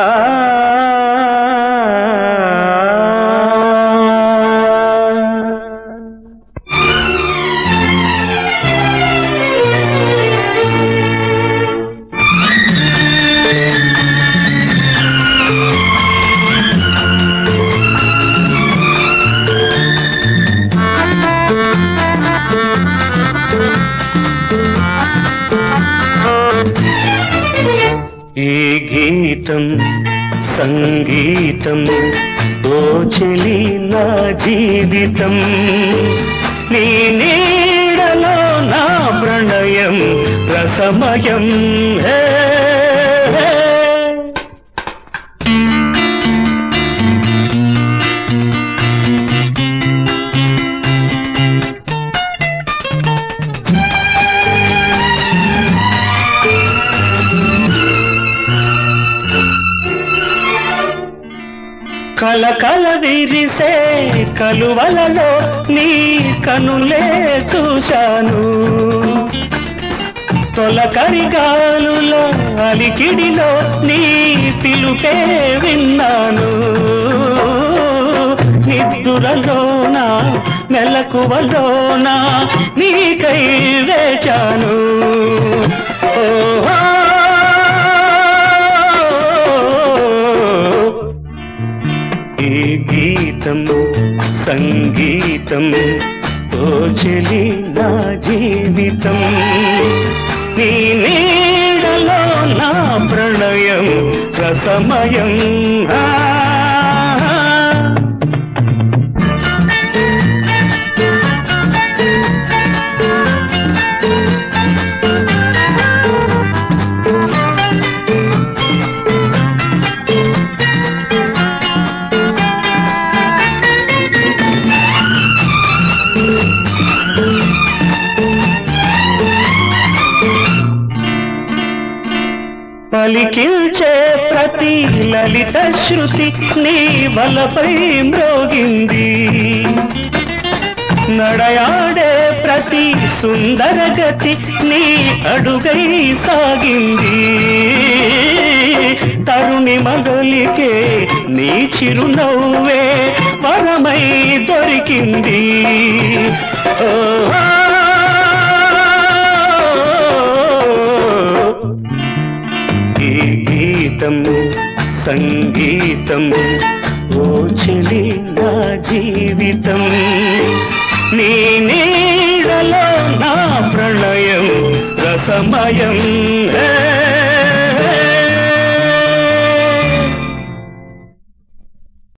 ఈ గీతం సంగీతం ఓ చెలి నా జీవితం నీ నీడలో నా ప్రణయం రసమయం హే హే. కలకల విరిసే కలువలలో నీ కనులే చూశాను తొలకరిగాలుల అలికిడిలో నీ పిలుపే విన్నాను నిద్దురలోన మెలకువలోన నీకై వేచాను ఓహో ఈ గీతం సంగీతం ఓ చెలి నా జీవితం నీ నీడలో నా ప్రణయం రసమయం ఆ పలికించే ప్రతి లలిత శృతి నీ వలపై మ్రోగింది నడయాడే ప్రతి సుందర గతి నీ అడుగై సాగింది తరుణి మొదలికే నీ చిరునవ్వే వరమై దొరికింది ఓ ఈ గీతం సంగీతం ఓ చెలి నా జీవితం నీ నీడలో నా ప్రణయం రసమయం